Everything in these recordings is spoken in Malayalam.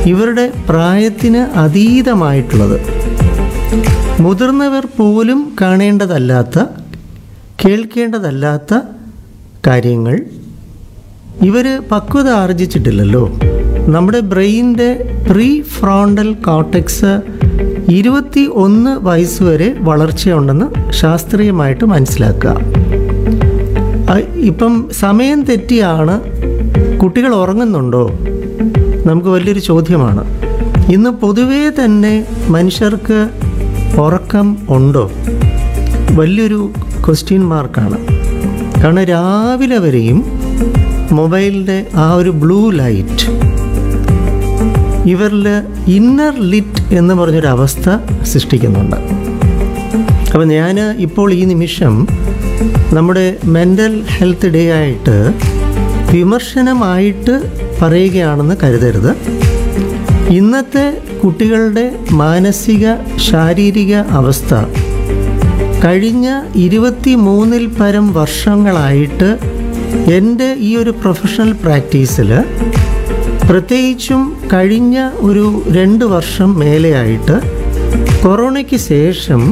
ഇവരുടെ പ്രായത്തിന് അതീതമായിട്ടുള്ളത് മുതിർന്നവർ പോലും കാണേണ്ടതല്ലാത്ത കേൾക്കേണ്ടതല്ലാത്ത കാര്യങ്ങൾ ഇവർ പക്വത ആർജിച്ചിട്ടില്ലല്ലോ നമ്മുടെ ബ്രെയിനിൻ്റെ പ്രീ ഫ്രോണ്ടൽ കോർട്ടെക്സ് ഇരുപത്തി ഒന്ന് വയസ്സ് വരെ വളർച്ചയുണ്ടെന്ന് ശാസ്ത്രീയമായിട്ട് മനസ്സിലാക്കുക അ- ഇപ്പം സമയം തെറ്റിയാണ് കുട്ടികൾ ഉറങ്ങുന്നുണ്ടോ നമുക്ക് വലിയൊരു ചോദ്യമാണ് ഇന്ന് പൊതുവേ തന്നെ മനുഷ്യർക്ക് ഉറക്കം ഉണ്ടോ വലിയൊരു ക്വസ്റ്റ്യൻ മാർക്കാണ് കാരണം രാവിലെ വരെയും മൊബൈലിൻ്റെ ആ ഒരു ബ്ലൂ ലൈറ്റ് ഇവരിൽ ഇന്നർ ലിറ്റ് എന്ന് പറഞ്ഞൊരു അവസ്ഥ സൃഷ്ടിക്കുന്നുണ്ട് അപ്പോൾ ഞാൻ ഇപ്പോൾ ഈ നിമിഷം നമ്മുടെ മെൻ്റൽ ഹെൽത്ത് ഡേ ആയിട്ട് വിമർശനമായിട്ട് പറയുകയാണെന്ന് കരുതരുത് ഇന്നത്തെ കുട്ടികളുടെ മാനസിക ശാരീരിക അവസ്ഥ കഴിഞ്ഞ ഇരുപത്തി മൂന്നിൽ പരം വർഷങ്ങളായിട്ട് എൻ്റെ ഈ ഒരു പ്രൊഫഷണൽ പ്രാക്ടീസിൽ പ്രത്യേകിച്ചും കഴിഞ്ഞ ഒരു രണ്ട് വർഷം മേലെയായിട്ട് കൊറോണയ്ക്ക് ശേഷം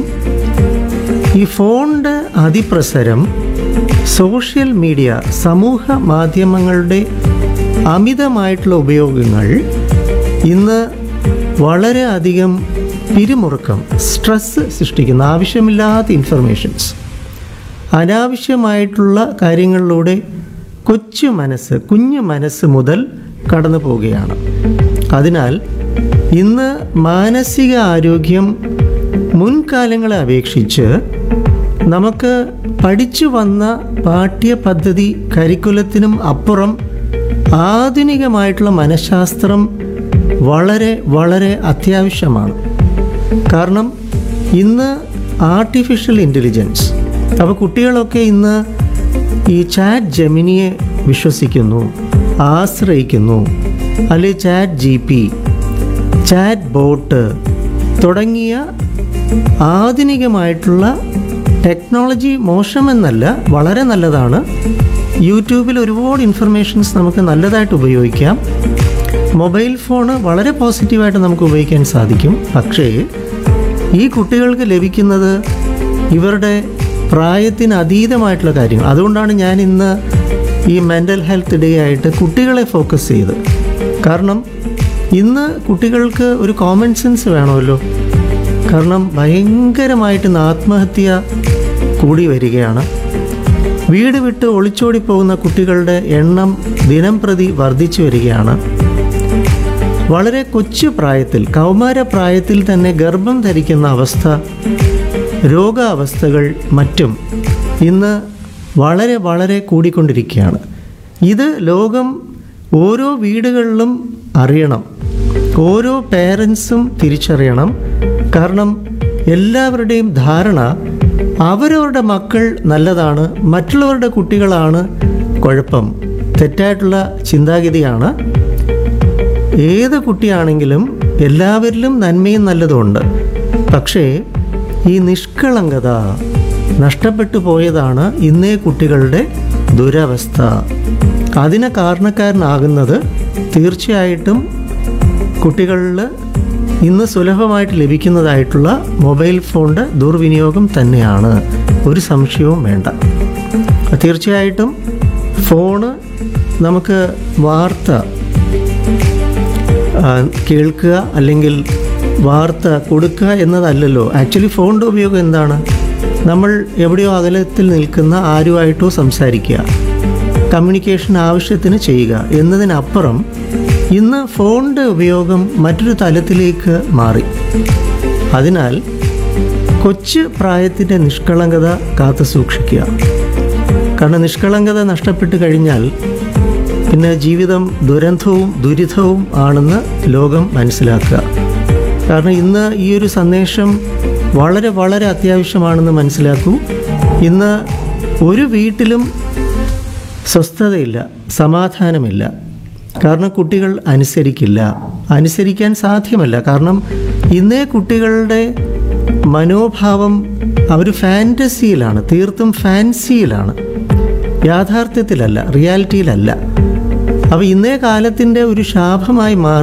ഈ ഫോണിൻ്റെ അതിപ്രസരം സോഷ്യൽ മീഡിയ സമൂഹ മാധ്യമങ്ങളുടെ അമിതമായിട്ടുള്ള ഉപയോഗങ്ങൾ ഇന്ന് വളരെ അധികം പിരിമുറുക്കം സ്ട്രെസ് സൃഷ്ടിക്കുന്ന ആവശ്യമില്ലാത്ത ഇൻഫർമേഷൻസ് അനാവശ്യമായിട്ടുള്ള കാര്യങ്ങളിലൂടെ കൊച്ചു മനസ്സ് കുഞ്ഞു മനസ്സ് മുതൽ കടന്നു പോവുകയാണ് അതിനാൽ ഇന്ന് മാനസിക ആരോഗ്യം മുൻകാലങ്ങളെ അപേക്ഷിച്ച് നമുക്ക് പഠിച്ചു വന്ന പാഠ്യപദ്ധതി കരിക്കുലത്തിനും അപ്പുറം ആധുനികമായിട്ടുള്ള മനഃശാസ്ത്രം വളരെ വളരെ അത്യാവശ്യമാണ് കാരണം ഇന്ന് ആർട്ടിഫിഷ്യൽ ഇൻ്റലിജൻസ് അപ്പോൾ കുട്ടികളൊക്കെ ഇന്ന് ഈ ചാറ്റ് ജെമിനിയെ വിശ്വസിക്കുന്നു ആശ്രയിക്കുന്നു അല്ലെങ്കിൽ Chat G P chatbot തുടങ്ങിയ ആധുനികമായിട്ടുള്ള ടെക്നോളജി മോശമെന്നല്ല വളരെ നല്ലതാണ് യൂട്യൂബിൽ ഒരുപാട് ഇൻഫർമേഷൻസ് നമുക്ക് നല്ലതായിട്ട് ഉപയോഗിക്കാം മൊബൈൽ ഫോണ് വളരെ പോസിറ്റീവായിട്ട് നമുക്ക് ഉപയോഗിക്കാൻ സാധിക്കും പക്ഷേ ഈ കുട്ടികൾക്ക് ലഭിക്കുന്നത് ഇവരുടെ പ്രായത്തിന് അതീതമായിട്ടുള്ള കാര്യങ്ങൾ അതുകൊണ്ടാണ് ഞാൻ ഇന്ന് ഈ മെൻ്റൽ ഹെൽത്ത് ഡേ ആയിട്ട് കുട്ടികളെ ഫോക്കസ് ചെയ്ത് കാരണം ഇന്ന് കുട്ടികൾക്ക് ഒരു കോമൺ സെൻസ് വേണമല്ലോ കാരണം ഭയങ്കരമായിട്ട് ഇന്ന് ആത്മഹത്യ കൂടി വരികയാണ് വീട് വിട്ട് ഒളിച്ചോടി പോകുന്ന കുട്ടികളുടെ എണ്ണം ദിനം പ്രതി വർദ്ധിച്ചു വരികയാണ് വളരെ കൊച്ചു പ്രായത്തിൽ കൗമാര പ്രായത്തിൽ തന്നെ ഗർഭം ധരിക്കുന്ന അവസ്ഥ രോഗാവസ്ഥകൾ മറ്റും ഇന്ന് വളരെ വളരെ കൂടിക്കൊണ്ടിരിക്കുകയാണ് ഇത് ലോകം ഓരോ വീടുകളിലും അറിയണം ഓരോ പേരൻസും തിരിച്ചറിയണം കാരണം എല്ലാവരുടെയും ധാരണ അവരവരുടെ മക്കൾ നല്ലതാണ് മറ്റുള്ളവരുടെ കുട്ടികളാണ് കുഴപ്പം തെറ്റായിട്ടുള്ള ചിന്താഗതിയാണ് ഏത് കുട്ടിയാണെങ്കിലും എല്ലാവരിലും നന്മയും നല്ലതുമുണ്ട് പക്ഷേ ഈ നിഷ്കളങ്കത നഷ്ടപ്പെട്ടു പോയതാണ് ഇന്നേ കുട്ടികളുടെ ദുരവസ്ഥ അതിന് കാരണക്കാരനാകുന്നത് തീർച്ചയായിട്ടും കുട്ടികളിൽ ഇന്ന് സുലഭമായിട്ട് ലഭിക്കുന്നതായിട്ടുള്ള മൊബൈൽ ഫോണിൻ്റെ ദുർവിനിയോഗം തന്നെയാണ് ഒരു സംശയവും വേണ്ട തീർച്ചയായിട്ടും ഫോണ് നമുക്ക് വാർത്ത ആ, കേൾക്കുക അല്ലെങ്കിൽ വാർത്ത കൊടുക്കുക എന്നതല്ലല്ലോ ആക്ച്വലി ഫോണിൻ്റെ ഉപയോഗം എന്താണ് നമ്മൾ എവിടെയോ അകലത്തിൽ നിൽക്കുന്ന ആരുമായിട്ടോ സംസാരിക്കുക കമ്മ്യൂണിക്കേഷൻ ആവശ്യത്തിന് ചെയ്യുക എന്നതിനപ്പുറം ഇന്ന് ഫോണിൻ്റെ ഉപയോഗം മറ്റൊരു തലത്തിലേക്ക് മാറി അതിനാൽ കൊച്ചു പ്രായത്തിൻ്റെ നിഷ്കളങ്കത കാത്തു സൂക്ഷിക്കുക കാരണം നിഷ്കളങ്കത നഷ്ടപ്പെട്ട് കഴിഞ്ഞാൽ പിന്നെ ജീവിതം ദുരന്തവും ദുരിതവും ആണെന്ന് ലോകം മനസ്സിലാക്കുക കാരണം ഇന്ന് ഈ ഒരു സന്ദേശം വളരെ വളരെ അത്യാവശ്യമാണെന്ന് മനസ്സിലാക്കൂ ഇന്ന് ഒരു വീട്ടിലും സ്വസ്ഥതയില്ല സമാധാനമില്ല കാരണം കുട്ടികൾ അനുസരിക്കില്ല അനുസരിക്കാൻ സാധ്യമല്ല കാരണം ഇന്നേ കുട്ടികളുടെ മനോഭാവം അവർ ഫാൻറ്റസിയിലാണ് തീർത്തും ഫാൻസിയിലാണ് യാഥാർത്ഥ്യത്തിലല്ല റിയാലിറ്റിയിലല്ല അപ്പോൾ ഇന്നേ കാലത്തിൻ്റെ ഒരു ശാപമായി മാറി